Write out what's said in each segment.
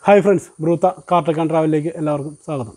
Hi friends ബ്രൂത്ത കാർട്ടക്കാൻ ട്രാവലിലേക്ക് എല്ലാവർക്കും സ്വാഗതം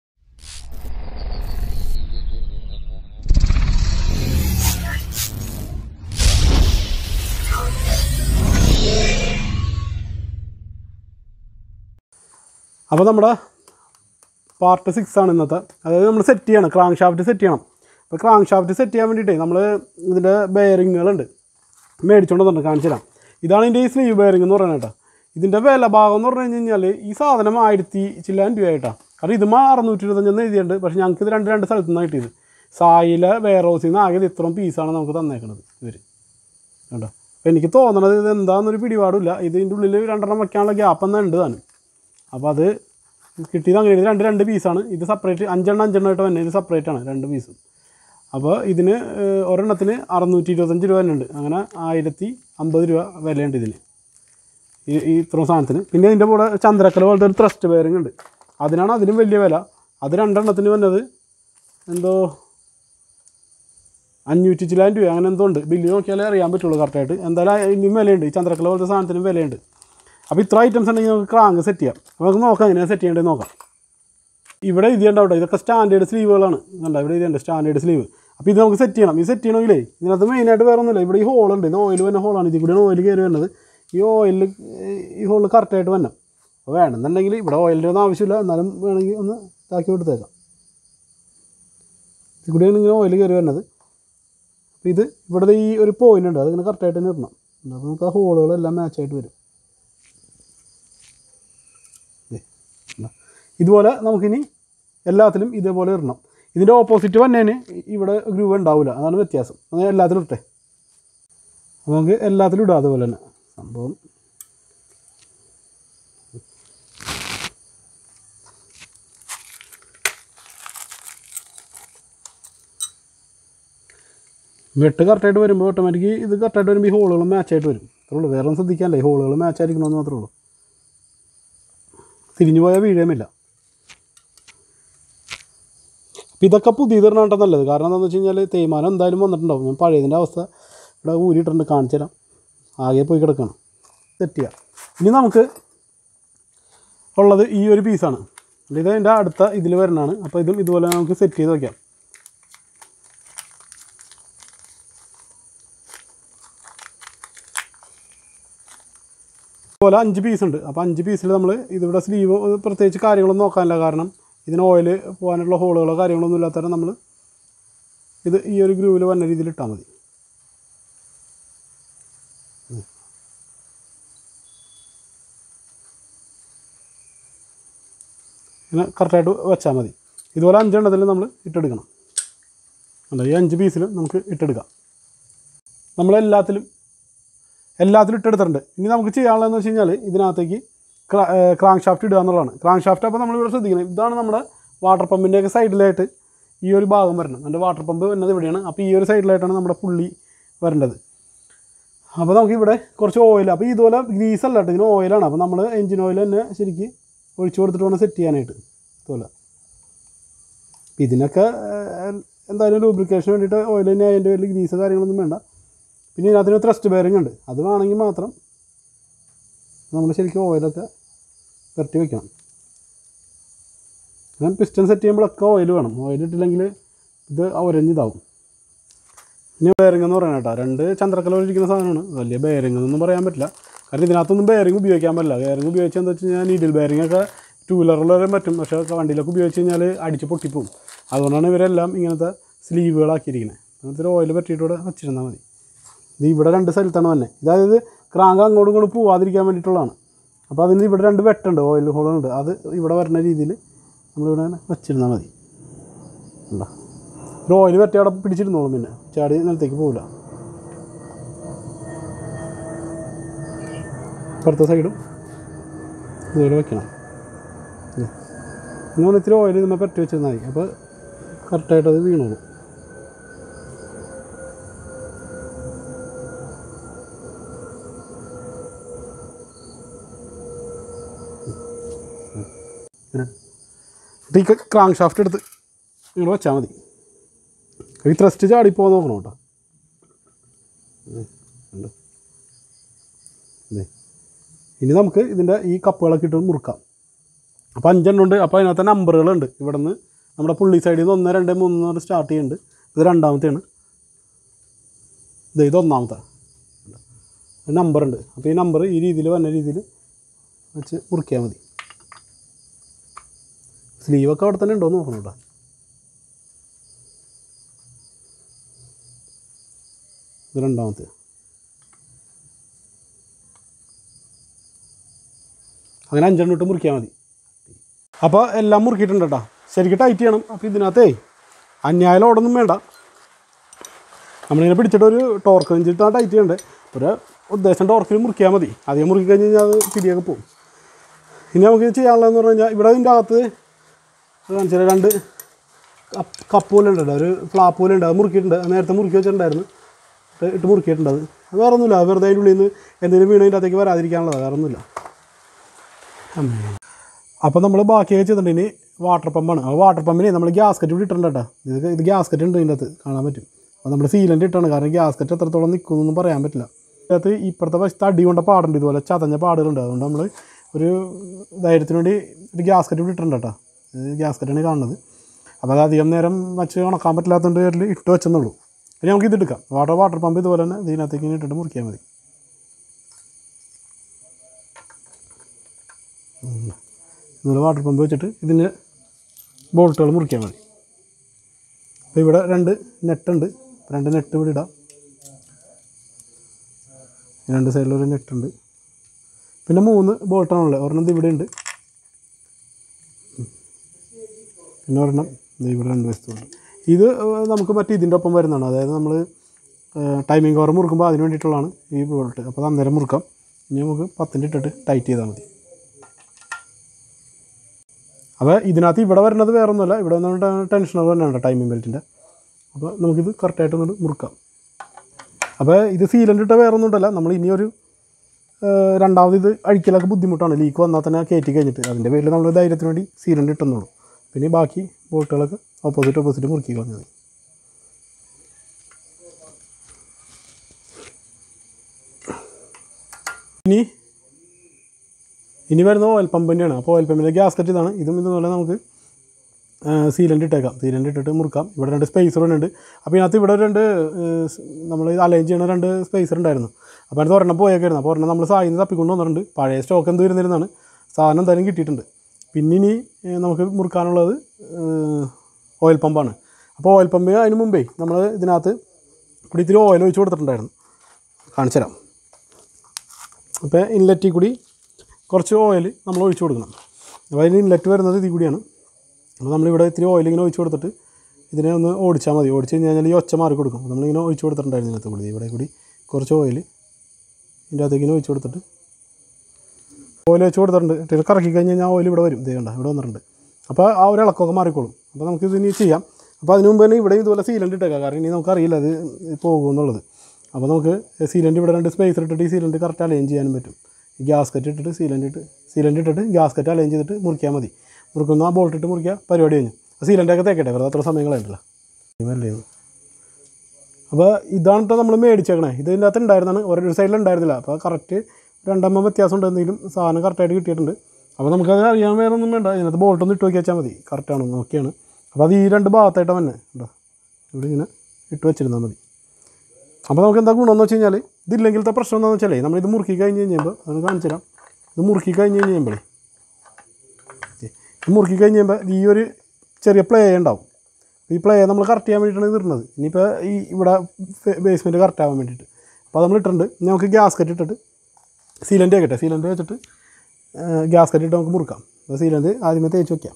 അപ്പോൾ നമ്മുടെ പാർട്ട് സിക്സ് ആണ് ഇന്നത്തെ അതായത് നമ്മൾ സെറ്റ് ചെയ്യണം ക്രാങ്ക് ഷാഫ്റ്റ് സെറ്റ് ചെയ്യണം അപ്പോൾ ക്രാങ്ക് ഷാഫ്റ്റ് സെറ്റ് ചെയ്യാൻ വേണ്ടിയിട്ടേ നമ്മൾ ഇതിൻ്റെ ബെയറിങ്ങുകളുണ്ട് മേടിച്ചുകൊണ്ട് വന്നിട്ടുണ്ട് കാണിച്ചു തരാം ഇതാണ് ഇതിൻ്റെ ഈ സ്ലീവ് ബെയറിംഗ് എന്ന് പറയുന്നത് കേട്ടോ ഇതിൻ്റെ വില ഭാഗം എന്ന് പറഞ്ഞു കഴിഞ്ഞാൽ ഈ സാധനം ആയിരത്തി ചില്ലാൻ രൂപയായിട്ടാണ് കാരണം ഇത് അറുന്നൂറ്റി ഇരുപത്തഞ്ചെന്ന് എഴുതിയിട്ടുണ്ട് പക്ഷേ ഞങ്ങൾക്ക് ഇത് രണ്ട് രണ്ട് സ്ഥലത്തു നിന്നാണ് കിട്ടിയത് സായിലെ വെയർ ഹൗസിൽ നിന്ന് ആകെ ഇത് ഇത്രയും പീസാണ് നമുക്ക് തന്നേക്കുന്നത് ഇവർ കേട്ടോ അപ്പോൾ എനിക്ക് തോന്നണത് ഇത് എന്താണെന്നൊരു പിടിപാടില്ല ഇതിൻ്റെ ഉള്ളിൽ രണ്ടെണ്ണം വയ്ക്കാനുള്ള ഗ്യാപ്പ് എന്നാൽ ഉണ്ട് താനും അപ്പോൾ അത് കിട്ടിയത് അങ്ങനെ ഇത് രണ്ട് രണ്ട് പീസാണ് ഇത് സെപ്പറേറ്റ് അഞ്ചെണ്ണം അഞ്ചെണ്ണമായിട്ട് തന്നെ ഇത് സെപ്പറേറ്റ് ആണ് രണ്ട് പീസും അപ്പോൾ ഇതിന് ഏഹ്, ഒരെണ്ണത്തിന് അറുന്നൂറ്റി ഇരുപത്തഞ്ച് രൂപ തന്നെ ഉണ്ട് അങ്ങനെ ആയിരത്തി അമ്പത് രൂപ വിലയുണ്ട് ഇതിന് ഈ ഈ ഇത്രയും സാധനത്തിന് പിന്നെ ഇതിൻ്റെ കൂടെ ചന്ദ്രക്കല പോലത്തെ ഒരു ത്രസ്റ്റ് ബെയറിംഗ് ഉണ്ട് അതിനാണ് അതിനും വലിയ വില അത് രണ്ടെണ്ണത്തിന് വന്നത് എന്തോ അഞ്ഞൂറ്റി ചില്ലായിരം രൂപ അങ്ങനെ എന്തോ ഉണ്ട് ബില്ല് നോക്കിയാലേ അറിയാൻ പറ്റുള്ളൂ കറക്റ്റായിട്ട് എന്തായാലും ഇനിയും വിലയുണ്ട് ഈ ചന്ദ്രക്കല പോലത്തെ സാധനത്തിനും വിലയുണ്ട് അപ്പോൾ ഇത്ര ഐറ്റംസ് ഉണ്ടെങ്കിൽ നമുക്ക് ക്രാങ്ക് സെറ്റ് ചെയ്യാം അപ്പോൾ നമുക്ക് നോക്കാം എങ്ങനെയാണ് സെറ്റ് ചെയ്യേണ്ടത് നോക്കാം ഇവിടെ ഇതിയുണ്ടാവും ഇതൊക്കെ സ്റ്റാൻഡേർഡ് സ്ലീവുകളാണ് കണ്ടോ ഇവിടെ ഇതുണ്ട് സ്റ്റാൻഡേർഡ് സ്ലീവ് അപ്പോൾ ഇത് നമുക്ക് സെറ്റ് ചെയ്യണം ഇത് സെറ്റ് ചെയ്യണമെങ്കിലേ ഇതിനകത്ത് മെയിനായിട്ട് വേറെ ഒന്നുമില്ല ഇവിടെ ഈ ഹോളുണ്ട് ഇത് ഓയിൽ വരുന്ന ഹോളാണ് ഇതിൽ കൂടെയാണ് ഓയിൽ കയറി വരുന്നത് ഈ ഓയിൽ ഈ ഹോൾ കറക്റ്റായിട്ട് വരണം അപ്പോൾ വേണമെന്നുണ്ടെങ്കിൽ ഇവിടെ ഓയിലിൻ്റെ ഒന്നും ആവശ്യമില്ല എന്നാലും വേണമെങ്കിൽ ഒന്ന് ഇതാക്കി കൊടുത്തേക്കാം ഇതിൽ കൂടെയാണ് ഇങ്ങനെ ഓയിൽ കയറി വരുന്നത് അപ്പോൾ ഇത് ഇവിടെ ഈ ഒരു പോയിന്റ് ഉണ്ട് അതിങ്ങനെ കറക്റ്റായിട്ട് തന്നെ ഇടണം അപ്പോൾ നമുക്ക് ആ ഹോളുകളെല്ലാം മാച്ചായിട്ട് വരും ദേ, കണ്ടോ? ഇതുപോലെ നമുക്കിനി എല്ലാത്തിലും ഇതേപോലെ ഇടണം ഇതിൻ്റെ ഓപ്പോസിറ്റ് വന്നതിന് ഇവിടെ ഗ്രൂവ് ഉണ്ടാവില്ല അതാണ് വ്യത്യാസം അത് എല്ലാത്തിലും ഇട്ടേ അപ്പോൾ നമുക്ക് എല്ലാത്തിലും ഇടാം അതുപോലെ തന്നെ സംഭവം വെട്ട് കറക്റ്റായിട്ട് വരുമ്പോൾ ഓട്ടോമാറ്റിക് ഇത് കറക്റ്റായിട്ട് വരുമ്പോൾ ഈ ഹോളുകൾ മാച്ചായിട്ട് വരും അത്രേ ഉള്ളൂ വേറെ ഒന്നും ശ്രദ്ധിക്കാനില്ല ഈ ഹോളുകൾ മാച്ചായിരിക്കണമെന്ന് മാത്രമേ ഉള്ളൂ തിരിഞ്ഞു പോയാൽ വീഴുകയുമില്ല അപ്പം ഇതൊക്കെ പുതിയത് ഇടണാട്ടോ നല്ലത് കാരണം എന്താണെന്ന് വെച്ച് കഴിഞ്ഞാൽ തേയ്മാനം എന്തായാലും വന്നിട്ടുണ്ടാവും ഞാൻ പഴയതിൻ്റെ അവസ്ഥ ഇവിടെ ഊരിയിട്ടുണ്ട് കാണിച്ചു തരാം ആകെ പോയി കിടക്കണം സെറ്റ് ചെയ്യാം ഇനി നമുക്ക് ഉള്ളത് ഈ ഒരു പീസാണ് ഇത് എൻ്റെ അടുത്ത ഇതിൽ വരുന്നതാണ് അപ്പോൾ ഇതും ഇതുപോലെ നമുക്ക് സെറ്റ് ചെയ്ത് വയ്ക്കാം ഇതുപോലെ അഞ്ച് പീസ് ഉണ്ട് അപ്പോൾ അഞ്ച് പീസിൽ നമ്മൾ ഇതിവിടെ സ്ലീവ് പ്രത്യേകിച്ച് കാര്യങ്ങളൊന്നും നോക്കാനില്ല കാരണം ഇതിന് ഓയിൽ പോകാനുള്ള ഹോളുകളോ കാര്യങ്ങളൊന്നും ഇല്ലാത്തവരെ നമ്മൾ ഇത് ഈ ഒരു ഗ്രൂവിൽ വന്ന രീതിയിൽ ഇട്ടാൽ മതി ഇങ്ങനെ കറക്റ്റായിട്ട് വെച്ചാൽ മതി ഇതുപോലെ അഞ്ചെണ്ണത്തിൽ നമ്മൾ ഇട്ടെടുക്കണം അല്ല ഈ അഞ്ച് പീസിൽ നമുക്ക് ഇട്ടെടുക്കാം നമ്മളെല്ലാത്തിലും എല്ലാത്തിലും ഇട്ടെടുത്തിട്ടുണ്ട് ഇനി നമുക്ക് ചെയ്യാനുള്ളതെന്ന് വെച്ച് കഴിഞ്ഞാൽ ഇതിനകത്തേക്ക് ക്രാങ്ക് ഷാഫ്റ്റ് ഇടുക എന്നുള്ളതാണ് ക്രാങ്ക് ഷാഫ്റ്റ് അപ്പോൾ നമ്മളിവിടെ ശ്രദ്ധിക്കണം ഇതാണ് നമ്മുടെ വാട്ടർ പമ്പിൻ്റെയൊക്കെ സൈഡിലായിട്ട് ഈ ഒരു ഭാഗം വരണം എൻ്റെ വാട്ടർ പമ്പ് വരുന്നത് ഇവിടെയാണ് അപ്പോൾ ഈ ഒരു സൈഡിലായിട്ടാണ് നമ്മുടെ പുള്ളി വരേണ്ടത് അപ്പോൾ നമുക്ക് ഇവിടെ കുറച്ച് ഓയിൽ അപ്പോൾ ഇതുപോലെ ഗ്രീസ് അല്ല കേട്ടോ ഇതിന് ഓയിലാണ് അപ്പോൾ നമ്മൾ എഞ്ചിൻ ഓയിൽ തന്നെ ശരിക്ക് ഒഴിച്ചു കൊടുത്തിട്ട് വേണം സെറ്റ് ചെയ്യാനായിട്ട് ഇതുപോലെ അപ്പോൾ ഇതിനൊക്കെ ഏഹ്, എന്തായാലും ലൂബ്രിക്കേഷന് വേണ്ടിയിട്ട് ഓയിൽ തന്നെ അതിൻ്റെ പേരിൽ ഗ്രീസ് കാര്യങ്ങളൊന്നും വേണ്ട പിന്നെ ഇതിനകത്തൊരു ത്രസ്റ്റ് ബെയറിംഗ് ഉണ്ട് അത് വേണമെങ്കിൽ മാത്രം നമ്മൾ ശരിക്കും ഓയിലൊക്കെ പുരട്ടി വെക്കണം ഞാൻ പിസ്റ്റൺ സെറ്റ് ചെയ്യുമ്പോഴൊക്കെ ഓയിൽ വേണം ഓയിൽ ഇട്ടില്ലെങ്കിൽ ഇത് ഒരഞ്ഞിതാവും ഇനി ബെയറിംഗ് എന്ന് പറയുന്നത് കേട്ടോ രണ്ട് ചന്ദ്രക്കല ഇരിക്കുന്ന സാധനമാണ് വലിയ ബെയറിംഗ് എന്നൊന്നും പറയാൻ പറ്റില്ല കാരണം ഇതിനകത്തൊന്നും ബെയറിംഗ് ഉപയോഗിക്കാൻ പറ്റില്ല ബെയറിംഗ് ഉപയോഗിച്ചാൽ എന്താ വെച്ച് കഴിഞ്ഞാൽ നീഡിൽ ബെയറിംഗ് ഒക്കെ ടൂ വീലറിൽ വരെ പറ്റും പക്ഷേ വണ്ടിയിലൊക്കെ ഉപയോഗിച്ച് കഴിഞ്ഞാൽ അടിച്ച് പൊട്ടിപ്പോവും അതുകൊണ്ടാണ് ഇവരെല്ലാം ഇങ്ങനത്തെ സ്ലീവുകളാക്കിയിരിക്കുന്നത് അങ്ങനത്തെ ഓയിൽ പറ്റിയിട്ട് ഇവിടെ വെച്ചിരുന്നാൽ മതി ഇത് ഇവിടെ രണ്ട് സ്ഥലത്താണ് തന്നെ അതായത് ക്രാങ്ക് അങ്ങോട്ടും ഇങ്ങോട്ടും പോവാതിരിക്കാൻ വേണ്ടിയിട്ടുള്ളതാണ് അപ്പോൾ അതിന് ഇവിടെ രണ്ട് വെട്ടുണ്ട് ഓയിൽ ഹോളുണ്ട് അത് ഇവിടെ വരുന്ന രീതിയിൽ നമ്മളിവിടെ ഇങ്ങനെ വെച്ചിരുന്നാൽ മതി ഉണ്ടോ ഒരു ഓയിൽ വെട്ടി അവിടെ പിടിച്ചിരുന്നോളും പിന്നെ ചാടി നിലത്തേക്ക് പോകില്ല ഇപ്പുറത്തെ സൈഡും ഇതുപോലെ വെക്കണം ഉം. ഇങ്ങനെ ഇത്തിരി ഓയിൽ നമ്മൾ പറ്റി വെച്ചിരുന്നാൽ മതി അപ്പോൾ കറക്റ്റായിട്ട് അത് വീണോളും ഇങ്ങനെ എന്നിട്ട് ഈ ക്രാങ്ക് ഷാഫ്റ്റ് എടുത്ത് നിങ്ങൾ വെച്ചാൽ മതി ഈ ത്രസ്റ്റ് ചാടി പോകാൻ നോക്കണം കേട്ടോ ഇത് കണ്ടോ? ദേ. ഇനി നമുക്ക് ഇതിൻ്റെ ഈ കപ്പുകളൊക്കെ ഇട്ട് മുറുക്കാം അപ്പോൾ അഞ്ചെണ്ണം ഉണ്ട് അപ്പോൾ അതിനകത്ത് നമ്പറുകളുണ്ട് ഇവിടെ നിന്ന് നമ്മുടെ പുള്ളി സൈഡിൽ നിന്ന് ഒന്ന് രണ്ട് മൂന്ന് പറഞ്ഞ് സ്റ്റാർട്ട് ചെയ്യുന്നുണ്ട് ഇത് രണ്ടാമത്തെയാണ് ഇത് ഇത് ഒന്നാമത്തെ നമ്പർ ഉണ്ട് അപ്പോൾ ഈ നമ്പർ ഈ രീതിയിൽ വന്ന രീതിയിൽ വെച്ച് മുറിക്കിയാൽ മതി സ്ലീവൊക്കെ അവിടെ തന്നെ ഉണ്ടോ എന്ന് നോക്കണം കേട്ടോ ഇത് രണ്ടാമത്തെ അങ്ങനെ അഞ്ചെണ്ണം ഇട്ട് മുറിക്കാൻ മതി അപ്പോൾ എല്ലാം മുറുക്കിയിട്ടുണ്ട് കേട്ടോ ശരിക്കും ടൈറ്റ് ചെയ്യണം അപ്പോൾ ഇതിനകത്തേ അന്യായ ലോഡൊന്നും വേണ്ട നമ്മളിങ്ങനെ പിടിച്ചിട്ട് ഒരു ടോർക്ക് വെച്ചിട്ടാണ് ടൈറ്റ് ചെയ്യേണ്ടത് ഒരു ഉദ്ദേശം ടോർക്കിൽ മുറിക്കാൻ മതി അധികം മുറുക്കി കഴിഞ്ഞ് കഴിഞ്ഞാൽ അത് തിരിയൊക്കെ പോകും ഇനി നമുക്ക് ചെയ്യാനുള്ളതെന്ന് പറഞ്ഞു കഴിഞ്ഞാൽ ഇവിടെ ഇതിൻ്റെ അകത്ത് കാണിച്ചാൽ രണ്ട് കപ്പ് കപ്പ് പോലെ ഉണ്ട് ഒരു ഫ്ലാപ്പ് പോലെ ഉണ്ട് അത് മുറുക്കിയിട്ടുണ്ട് അത് നേരത്തെ മുറുക്കി വെച്ചിട്ടുണ്ടായിരുന്നു ഇട്ട് ഇട്ട് മുറുക്കിയിട്ടുണ്ട് അത് അത് വേറെ ഒന്നുമില്ല വെറുതെ അതിൻ്റെ ഉള്ളിൽ നിന്ന് എന്തെങ്കിലും വീണതിൻ്റെ അകത്തേക്ക് വരാതിരിക്കാനുള്ളതാണ് വേറെ ഒന്നുമില്ല അപ്പോൾ നമ്മൾ ബാക്കിയൊക്കെ ചെയ്തിട്ടുണ്ട് ഇനി വാട്ടർ പമ്പാണ് ആ വാട്ടർ പമ്പിന് നമ്മൾ ഗ്യാസ്കറ്റ് ഇവിടെ ഇട്ടിട്ടുണ്ട് കേട്ടോ ഇത് ഇത് ഗ്യാസ്കറ്റ് ഉണ്ട് ഇതിൻ്റെ അകത്ത് കാണാൻ പറ്റും അപ്പോൾ നമ്മൾ സീലൻ്റ് ഇട്ടാണ് കാരണം ഗ്യാസ്കറ്റ് എത്രത്തോളം നിൽക്കുമെന്നൊന്നും പറയാൻ പറ്റില്ല അതിനകത്ത് ഇപ്പുറത്തെ വശത്ത് അടി കൊണ്ട പാടുണ്ട് ഇതുപോലെ ചതഞ്ഞ പാടുകളുണ്ട് അതുകൊണ്ട് നമ്മൾ ഒരു ധൈര്യത്തിന് വേണ്ടി ഒരു ഗ്യാസ്കറ്റ് ഇവിടെ ഇട്ടിട്ടുണ്ട് കേട്ടോ ഇത് ഗ്യാസ്കറ്റാണ് കാണുന്നത് അപ്പോൾ അത് അധികം നേരം വച്ച് ഉണക്കാൻ പറ്റില്ലാത്തതുകൊണ്ട് പേരിൽ ഇട്ട് വെച്ചെന്നുള്ളൂ ഇനി നമുക്ക് ഇത് എടുക്കാം വാട്ടർ വാട്ടർ പമ്പ് ഇതുപോലെ തന്നെ ഇതിനകത്തേക്ക് ഇങ്ങനെ ഇട്ടിട്ട് മുറിക്കാൻ മതി ഇതുപോലെ വാട്ടർ പമ്പ് വെച്ചിട്ട് ഇതിന് ബോൾട്ടുകൾ മുറിക്കാൻ മതി അപ്പോൾ ഇവിടെ രണ്ട് നെട്ടുണ്ട് രണ്ട് നെറ്റ് ഇവിടെ ഇടാം ഈ രണ്ട് സൈഡിൽ ഒരു നെട്ടുണ്ട് പിന്നെ മൂന്ന് ബോൾട്ടാണുള്ളത് ഒരെണ്ണം ഇത് ഇവിടെ ഉണ്ട് പിന്നെ ഒരെണ്ണം ദേ ഇവിടെ രണ്ട് വശത്തുണ്ട് ഇത് ഏഹ്, നമുക്ക് മറ്റേ ഇതിൻ്റെ ഒപ്പം വരുന്നതാണ് അതായത് നമ്മൾ ടൈമിംഗ് കവർ മുറുക്കുമ്പോൾ അതിന് വേണ്ടിയിട്ടുള്ളതാണ് ഈ ബോൾട്ട് അപ്പോൾ അത് അന്നേരം മുറുക്കാം ഇനി നമുക്ക് പത്തിൻ്റെ ഇട്ടിട്ട് ടൈറ്റ് ചെയ്താൽ മതി അപ്പോൾ ഇതിനകത്ത് ഇവിടെ വരുന്നത് വേറെ ഒന്നുമല്ല ഇവിടെ വന്നിട്ട് ടെൻഷനർ തന്നെയാണ് ടൈമിംഗ് ബെൽറ്റിൻ്റെ അപ്പോൾ നമുക്കിത് കറക്റ്റായിട്ട് ഒന്ന് മുറുക്കാം അപ്പോൾ ഇത് സീലൻ്റ് ഇട്ട വേറെ ഒന്നും ഉണ്ടല്ല നമ്മൾ ഇനിയൊരു ഏഹ്, രണ്ടാമത് ഇത് അഴിക്കലൊക്കെ ബുദ്ധിമുട്ടാണ് ലീക്ക് വന്നാൽ തന്നെ കയറ്റി കഴിഞ്ഞിട്ട് അതിൻ്റെ പേരിൽ നമ്മൾ ധൈര്യത്തിന് വേണ്ടി സീലൻ്റ് ഇട്ടെന്നുള്ളൂ പിന്നെ ഈ ബാക്കി ബോട്ടുകളൊക്കെ ഓപ്പോസിറ്റ് ഓപ്പോസിറ്റ് മുറുക്കി കളഞ്ഞത് ഇനി ഇനി വരുന്ന ഓയിൽ പമ്പ് തന്നെയാണ് അപ്പോൾ ഓയിൽ പമ്പിൻ്റെ ഗ്യാസ്കറ്റ് ഇതാണ് ഇതും ഇതുപോലെ നമുക്ക് സീലൻ്റ് ഇട്ടേക്കാം സീലൻ്റ് ഇട്ടിട്ട് മുറുക്കാം ഇവിടെ രണ്ട് സ്പേസർ ഉണ്ട് അപ്പോൾ ഇതിനകത്ത് ഇവിടെ രണ്ട് നമ്മൾ അലൈൻ ചെയ്യണ രണ്ട് സ്പേസർ ഉണ്ടായിരുന്നു അപ്പോൾ അതിനകത്ത് ഒരെണ്ണം പോയേക്കായിരുന്നു അപ്പോൾ ഒരെണ്ണം നമ്മൾ സായിന്ന് തപ്പിക്കൊണ്ട് വന്നിട്ടുണ്ട് പഴയ സ്റ്റോക്ക് എന്ത് വരുന്നിരുന്നാണ് സാധനം എന്തായാലും കിട്ടിയിട്ടുണ്ട് പിന്നെ ഇനി ഏഹ്, നമുക്ക് മുറുക്കാനുള്ളത് ഏഹ്, ഓയിൽ പമ്പാണ് അപ്പോൾ ഓയിൽ പമ്പ് അതിന് മുമ്പേ നമ്മൾ ഇതിനകത്ത് ഇവിടെ ഇത്തിരി ഓയിൽ ഒഴിച്ച് കൊടുത്തിട്ടുണ്ടായിരുന്നു കാണിച്ചു തരാം അപ്പോൾ ഇൻലെറ്റിൽ കൂടി കുറച്ച് ഓയിൽ നമ്മൾ ഒഴിച്ചു കൊടുക്കണം അപ്പോൾ അതിന് ഇൻലെറ്റ് വരുന്നത് ഇതിൽ കൂടിയാണ് അപ്പോൾ നമ്മളിവിടെ ഇത്തിരി ഓയിൽ ഇങ്ങനെ ഒഴിച്ച് കൊടുത്തിട്ട് ഇതിനെ ഒന്ന് ഓടിച്ചാൽ മതി ഓടിച്ച് കഴിഞ്ഞ് കഴിഞ്ഞാൽ ഈ ഒച്ച മാറി കൊടുക്കും അപ്പോൾ നമ്മളിങ്ങനെ ഒഴിച്ച് കൊടുത്തിട്ടുണ്ടായിരുന്നു ഇതിനകത്ത് കൂടി ഇവിടെ കൂടി കുറച്ച് ഓയിൽ ഇതിൻ്റെ അകത്തേക്ക് ഇങ്ങനെ ഒഴിച്ച് കൊടുത്തിട്ട് ഓയിൽ വെച്ച് കൊടുത്തിട്ടുണ്ട് ഇത് കറക്കി കഴിഞ്ഞ് കഴിഞ്ഞാൽ ഓയിൽ ഇവിടെ വരും ഇതേ കണ്ട ഇവിടെ വന്നിട്ടുണ്ട് അപ്പോൾ ആ ഒരു ഇളക്കമൊക്കെ മാറിക്കോളും അപ്പോൾ നമുക്ക് ഇതിനി ചെയ്യാം അപ്പോൾ അതിന് മുമ്പ് തന്നെ ഇവിടെ ഇതുപോലെ സീലൻ്റ് ഇട്ടേക്കാം കാരണം ഇനി നമുക്കറിയില്ല അത് പോകുമെന്നുള്ളത് അപ്പോൾ നമുക്ക് സീലൻ്റ് ഇവിടെ രണ്ട് സ്പേസ് ഇട്ടിട്ട് ഈ സീലൻ്റ് കറക്റ്റ് അലൈൻ ചെയ്യാനും പറ്റും ഈ ഗ്യാസ്കറ്റ് ഇട്ടിട്ട് സീലൻ്റ് ഇട്ട് സീലൻ്റ് ഇട്ടിട്ട് ഗ്യാസ്കറ്റ് അലൈൻ ചെയ്തിട്ട് മുറിക്കാൻ മതി മുറുക്കുന്ന ആ ബോൾട്ട് ഇട്ട് മുറിക്കുക പരിപാടി കഴിഞ്ഞു സീലൻ്റൊക്കെ തേക്കട്ടെ വെറുതെ അത്ര സമയങ്ങളുണ്ടല്ലോ ഇതല്ലേ ഇത്. അപ്പോൾ ഇതാണ് കേട്ടോ നമ്മൾ മേടിച്ചേക്കണേ ഇത് ഇതിൻ്റെ അകത്ത് ഉണ്ടായിരുന്നാണ് ഒരു സൈഡിൽ ഉണ്ടായിരുന്നില്ല അപ്പോൾ കറക്റ്റ് രണ്ടെണ്ണം വ്യത്യാസം ഉണ്ട് എന്തെങ്കിലും സാധനം കറക്റ്റായിട്ട് കിട്ടിയിട്ടുണ്ട് അപ്പോൾ നമുക്കത് അറിയാൻ വേറെ ഒന്നും വേണ്ട ഇതിനകത്ത് ബോൾട്ടൊന്ന് ഇട്ട് വെച്ചാൽ മതി കറക്റ്റാണ് നോക്കിയാണ് അപ്പോൾ അത് ഈ രണ്ട് ഭാഗത്തായിട്ട് തന്നെ ഉണ്ടോ ഇവിടെ ഇങ്ങനെ ഇട്ട് വെച്ചിരുന്നാൽ മതി അപ്പോൾ നമുക്ക് എന്താ ഗുണമെന്ന് വെച്ച് കഴിഞ്ഞാൽ ഇതില്ലെങ്കിലത്തെ പ്രശ്നം എന്താണെന്ന് വെച്ചാലേ നമ്മളിത് മുറുക്കി കഴിഞ്ഞ് കഴിയുമ്പോൾ അത് കാണിച്ചു തരാം ഇത് മുറുക്കി കഴിഞ്ഞ് കഴിയുമ്പോഴേ ഇത് മുറുക്കി കഴിഞ്ഞ് കഴിയുമ്പോൾ ഈ ഒരു ചെറിയ പ്ലേ ഉണ്ടാവും ഈ പ്ലേ നമ്മൾ കറക്റ്റ് ചെയ്യാൻ വേണ്ടിയിട്ടാണ് ഇത് ഇടുന്നത് ഇനിയിപ്പോൾ ഈ ഇവിടെ ബേസ്മെൻറ്റ് കറക്റ്റ് ആവാൻ വേണ്ടിയിട്ട് അപ്പോൾ അത് നമ്മൾ ഇട്ടിട്ടുണ്ട് ഇനി നമുക്ക് ഗ്യാസ് കറ്റ് ഇട്ടിട്ട് സീലൻ്റ് ആക്കട്ടെ സീലൻ്റ് വെച്ചിട്ട് ഗ്യാസ് കറ്റ് ഇട്ട് നമുക്ക് മുറുക്കാം അപ്പോൾ സീലൻ്റ് ആദ്യമേ തേച്ച് വയ്ക്കാം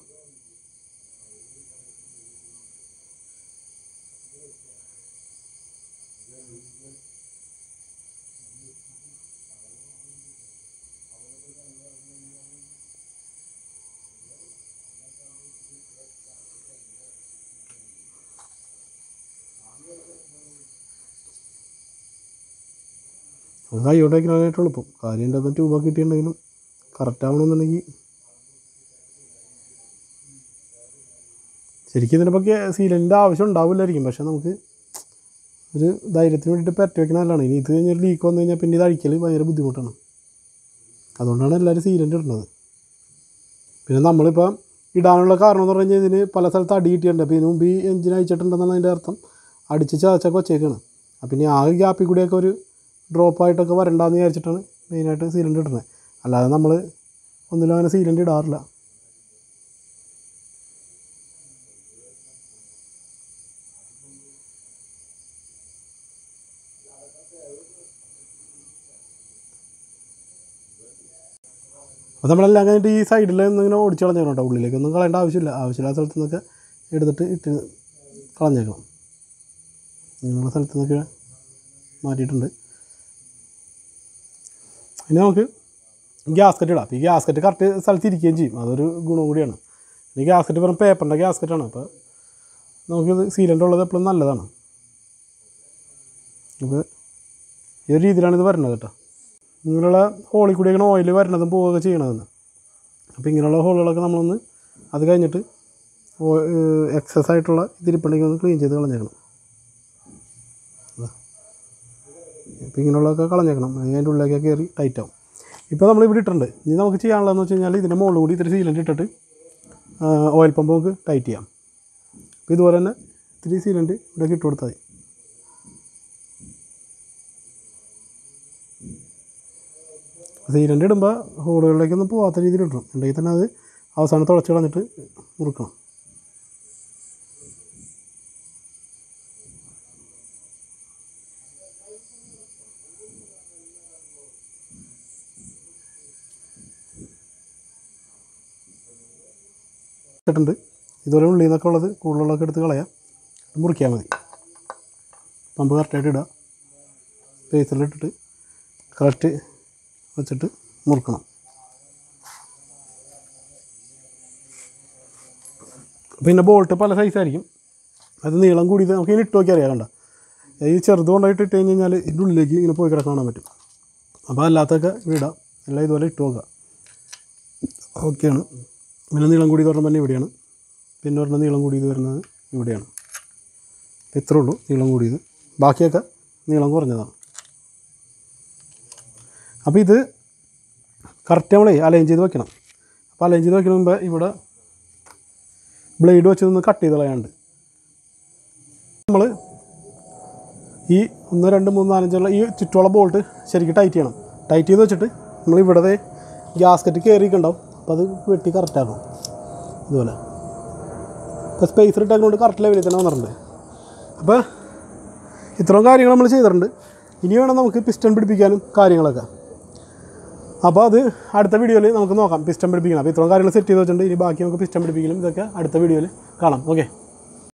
അത് കൈയോട്ട് വയ്ക്കാനായിട്ടുള്ളൂ ഇപ്പം കാര്യം എൻ്റെ ട്യൂബൊക്കെ കിട്ടിയിട്ടുണ്ടെങ്കിലും കറക്റ്റ് ആവണമെന്നുണ്ടെങ്കിൽ ശരിക്കും ഇതിനെപ്പറ്റി സീലൻ്റെ ആവശ്യം ഉണ്ടാവില്ലായിരിക്കും പക്ഷേ നമുക്ക് ഒരു ധൈര്യത്തിന് വേണ്ടിയിട്ട് പറ്റി വെക്കണ നല്ലതാണ് ഇനി ഇത് കഴിഞ്ഞൊരു ലീക്ക് വന്നു കഴിഞ്ഞാൽ പിന്നെ ഇത് അഴിക്കൽ ഭയങ്കര ബുദ്ധിമുട്ടാണ് അതുകൊണ്ടാണ് എല്ലാവരും സീലൻ്റ് ഇടുന്നത് പിന്നെ നമ്മളിപ്പോൾ ഇടാനുള്ള കാരണം എന്ന് പറഞ്ഞു കഴിഞ്ഞാൽ ഇതിന് പല സ്ഥലത്ത് അടി കിട്ടിയിട്ടുണ്ട് അപ്പോൾ ഇതിന് മുമ്പ് ഈ എഞ്ചിൻ അയച്ചിട്ടുണ്ടെന്നാണ് അതിൻ്റെ അർത്ഥം അടിച്ച് ചതച്ചൊക്കെ വച്ചേക്കാണ് അപ്പം ഇനി ആ ഗ്യാപ്പിൽ കൂടിയൊക്കെ ഒരു ഡ്രോപ്പായിട്ടൊക്കെ വരണ്ടാന്ന് വിചാരിച്ചിട്ടാണ് മെയിനായിട്ട് സീലൻ്റ് ഇടുന്നത് അല്ലാതെ നമ്മൾ ഒന്നിലും അങ്ങനെ സീലൻ്റ് ഇടാറില്ല അപ്പോൾ നമ്മളെല്ലാം കഴിഞ്ഞിട്ട് ഈ സൈഡിൽ ഇങ്ങനെ ഓടിച്ച് കളഞ്ഞേക്കണം കേട്ടോ ഉള്ളിലേക്കൊന്നും കളയേണ്ട ആവശ്യമില്ല ആവശ്യമില്ലാത്ത സ്ഥലത്തു നിന്നൊക്കെ എടുത്തിട്ട് ഇട്ട് കളഞ്ഞേക്കണം ഇങ്ങനെയുള്ള സ്ഥലത്തു നിന്നൊക്കെ മാറ്റിയിട്ടുണ്ട് ഇനി നമുക്ക് ഗ്യാസ്കറ്റ് ഇടാം അപ്പോൾ ഈ ഗ്യാസ്കറ്റ് കറക്റ്റ് സ്ഥലത്ത് ഇരിക്കുകയും ചെയ്യും അതൊരു ഗുണം കൂടിയാണ് ഈ ഗ്യാസ്കറ്റ് വെറും പേപ്പറിൻ്റെ ഗ്യാസ്കറ്റാണ് അപ്പോൾ നമുക്കിത് സീലൻ്റ് ഉള്ളത് എപ്പോഴും നല്ലതാണ് അപ്പോൾ ഈ ഒരു രീതിയിലാണ് ഇത് വരുന്നത് കേട്ടോ ഇങ്ങനെയുള്ള ഹോളിൽ കൂടിയൊക്കെയാണ് ഓയിൽ വരുന്നതും പോവുകയൊക്കെ ചെയ്യണതെന്ന് അപ്പോൾ ഇങ്ങനെയുള്ള ഹോളുകളൊക്കെ നമ്മളൊന്ന് അത് കഴിഞ്ഞിട്ട് എക്സസ് ആയിട്ടുള്ള ഇതിരിപ്പുണ്ടെങ്കിൽ ഒന്ന് ക്ലീൻ ചെയ്ത് കളഞ്ഞേക്കണം അപ്പോൾ ഇങ്ങനെയുള്ളതൊക്കെ കളഞ്ഞേക്കണം അതിൻ്റെ ഉള്ളിലേക്ക് കയറി ടൈറ്റ് ആവും ഇപ്പോൾ നമ്മൾ ഇവിടെ ഇട്ടിട്ടുണ്ട് ഇനി നമുക്ക് ചെയ്യാനുള്ളതെന്ന് വെച്ച് കഴിഞ്ഞാൽ ഇതിൻ്റെ മുകളിൽ കൂടി ഇത്തിരി സീലൻ്റ് ഇട്ടിട്ട് ഓയിൽ പമ്പ് നമുക്ക് ടൈറ്റ് ചെയ്യാം അപ്പോൾ ഇതുപോലെ തന്നെ ഇത്തിരി സീലൻ്റ് ഇവിടെ ഇട്ട് കൊടുത്താൽ മതി സീലൻ്റ് ഇടുമ്പോൾ ഹോളുകളിലേക്കൊന്നും പോകാത്ത രീതിയിൽ ഇടണം ഉണ്ടെങ്കിൽ തന്നെ അത് അവസാനം തുളച്ച് കളഞ്ഞിട്ട് മുറുക്കണം ഇട്ടിട്ടുണ്ട് ഇതുപോലെ ഉള്ളിൽ നിന്നൊക്കെ ഉള്ളത് കൂടുതലുള്ളതൊക്കെ എടുത്ത് കളയാം മുറിക്കാൻ മതി പമ്പ് കറക്റ്റായിട്ട് ഇടുക പേസിലിട്ടിട്ട് കറക്റ്റ് വെച്ചിട്ട് മുറുക്കണം പിന്നെ ബോൾട്ട് പല സൈസായിരിക്കും അത് നീളം കൂടിയത് നമുക്ക് ഇനി ഇട്ട് നോക്കിയാൽ അറിയാം കണ്ട ഈ ചെറുത് കൊണ്ടായിട്ട് ഇട്ട് കഴിഞ്ഞ് കഴിഞ്ഞാൽ ഇതിൻ്റെ ഉള്ളിലേക്ക് ഇങ്ങനെ പോയി കിടക്കാൻ കാണാൻ പറ്റും അപ്പോൾ അല്ലാത്തൊക്കെ ഇവിടെ ഇടാം എല്ലാം ഇതുപോലെ ഇട്ട് നോക്കുക ഓക്കെയാണ് പിന്നെ നീളം കൂടി പറഞ്ഞാൽ തന്നെ ഇവിടെയാണ് പിന്നെ ഒരെണ്ണം നീളം കൂടിയത് വരുന്നത് ഇവിടെയാണ് അപ്പോൾ ഇത്രേ ഉള്ളൂ നീളം കൂടിയത് ബാക്കിയൊക്കെ നീളം കുറഞ്ഞതാണ് അപ്പോൾ ഇത് കറക്റ്റ് നമ്മളേ അലൈൻ ചെയ്ത് വെക്കണം അപ്പോൾ അലൈൻ ചെയ്ത് വെക്കുന്ന മുമ്പ് ഇവിടെ ബ്ലേഡ് വെച്ച് നിന്ന് കട്ട് ചെയ്ത് കളയാണ്ട് നമ്മൾ ഈ ഒന്ന് രണ്ട് മൂന്ന് നാലഞ്ചുള്ള ഈ ചുറ്റുള്ള ബോൾട്ട് ശരിക്കും ടൈറ്റ് ചെയ്യണം ടൈറ്റ് ചെയ്ത് വെച്ചിട്ട് നമ്മൾ ഇവിടെ ഗ്യാസ്കറ്റ് കയറിയിട്ടുണ്ടാവും അപ്പോൾ അത് വെട്ടി കറക്റ്റ് ആക്കണം ഇതുപോലെ ഇപ്പോൾ സ്പേസ് ഇട്ടേക്കൊണ്ട് കറക്റ്റ് ലെവലിൽ തന്നെ വന്നിട്ടുണ്ട് അപ്പോൾ ഇത്രയും കാര്യങ്ങൾ നമ്മൾ ചെയ്തിട്ടുണ്ട് ഇനി വേണം നമുക്ക് പിസ്റ്റൺ പിടിപ്പിക്കാനും കാര്യങ്ങളൊക്കെ അപ്പോൾ അത് അടുത്ത വീഡിയോയിൽ നമുക്ക് നോക്കാം പിസ്റ്റൺ പിടിപ്പിക്കണം അപ്പോൾ ഇത്രയും കാര്യങ്ങൾ സെറ്റ് ചെയ്ത് വെച്ചിട്ടുണ്ട് ഇനി ബാക്കി നമുക്ക് പിസ്റ്റൺ പിടിപ്പിക്കലും ഇതൊക്കെ അടുത്ത വീഡിയോയിൽ കാണാം ഓക്കെ